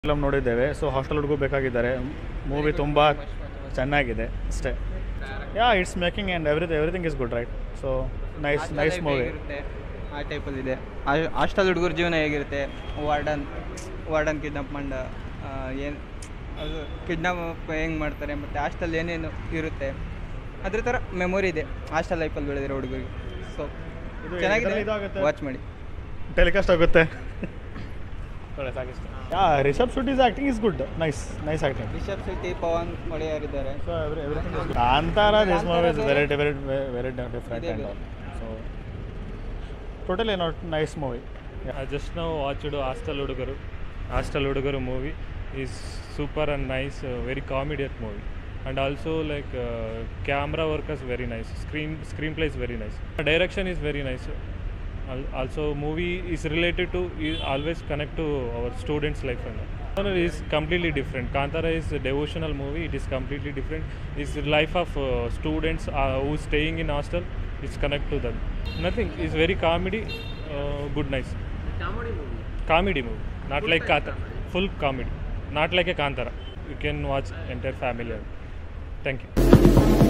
Film ನೋಡಿದ್ದೇವೆ so hostel ಹುಡುಗರು ಬೇಕಾಗಿದ್ದಾರೆ movie ತುಂಬ ಚೆನ್ನಾಗಿದೆ ಅಷ್ಟೇ yeah it's making and everything everything is good right so nice nice movie ಇರುತ್ತೆ ಆ ಟೈಪಲ್ಲಿ ಇದೆ ಹಾಸ್ಟೆಲ್ ಹುಡುಗರ ಜೀವನ ಹೇಗಿರುತ್ತೆ ವಾರ್ಡನ್ ವಾರ್ಡನ್ ಕಿಡ್ನಾಪ್ ಮಂಡ ಏನು ಅದು ಕಿಡ್ನಾಪ್ ಹೆಂಗೆ ಮಾಡ್ತಾರೆ ಮತ್ತು ಹಾಸ್ಟೆಲ್ ಏನೇನು ಇರುತ್ತೆ ಅದ್ರ ಥರ ಮೆಮೊರಿ ಇದೆ ಹಾಸ್ಟೆಲ್ ಲೈಫಲ್ಲಿ ಬೆಳೆದಿರೋ ಹುಡುಗರಿಗೆ ಸೊ ಇದು ಚೆನ್ನಾಗಿದೆ ಇದ್ರಲ್ಲಿ ಇದಾಗುತ್ತೆ. ವಾಚ್ ಮಾಡಿ ಟೆಲಿಕಾಸ್ಟ್ ಆಗುತ್ತೆ ಒಳ್ಳೆ ಸಾಕಿಷ್ಟು yeah Rishab should is acting is good nice nice acting Rishab Shetty Pavan Wadeyar ಇದ್ದಾರೆ so every everything is Kantara this movie is very very very different ಇದೆ ಆ್ಯಂಡ್ ಬೇರೆ. So totally not nice movie I just now watched Hostel Hudugaru. Hostel Hudugaru movie is super and nice, uh, very comedic movie. And also like uh, camera work is very nice. Screen screenplay is very nice. Direction is very nice. Al- Also movie is related to is always connect to our students' life and all. Kantara is completely different. Kantara is a devotional movie. It is completely different. It's the life of uh, students uh, who staying in hostel. It's connect to them. Nothing. It's very comedy. Uh, good, nice. Comedy movie. Not like Kantara. Full comedy. Not like a Kantara. You can watch entire family. Thank you.